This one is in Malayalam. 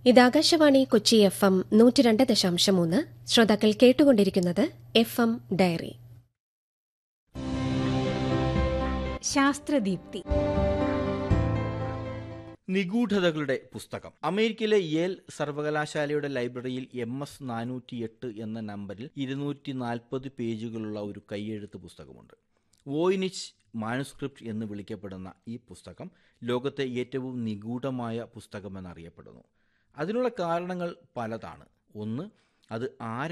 ഇത് ആകാശവാണി കൊച്ചി എഫ് എം നൂറ്റി രണ്ട് ദശാംശം മൂന്ന് ശ്രോതാക്കൾ കേട്ടുകൊണ്ടിരിക്കുന്നത് എഫ് എം ഡയറി ശാസ്ത്രദീപ്തി നിഗൂഢതകളുടെ പുസ്തകം അമേരിക്കയിലെ യേൽ സർവകലാശാലയുടെ ലൈബ്രറിയിൽ എം എസ് നാനൂറ്റിയെട്ട് എന്ന നമ്പറിൽ ഇരുന്നൂറ്റി നാൽപ്പത് പേജുകളുള്ള ഒരു കൈയെഴുത്ത് പുസ്തകമുണ്ട് വോയിനിച്ച് മാനുസ്ക്രിപ്റ്റ് എന്ന് വിളിക്കപ്പെടുന്ന ഈ പുസ്തകം ലോകത്തെ ഏറ്റവും നിഗൂഢമായ പുസ്തകമെന്നറിയപ്പെടുന്നു അതിനുള്ള കാരണങ്ങൾ പലതാണ് ഒന്ന് അത് ആരാണ്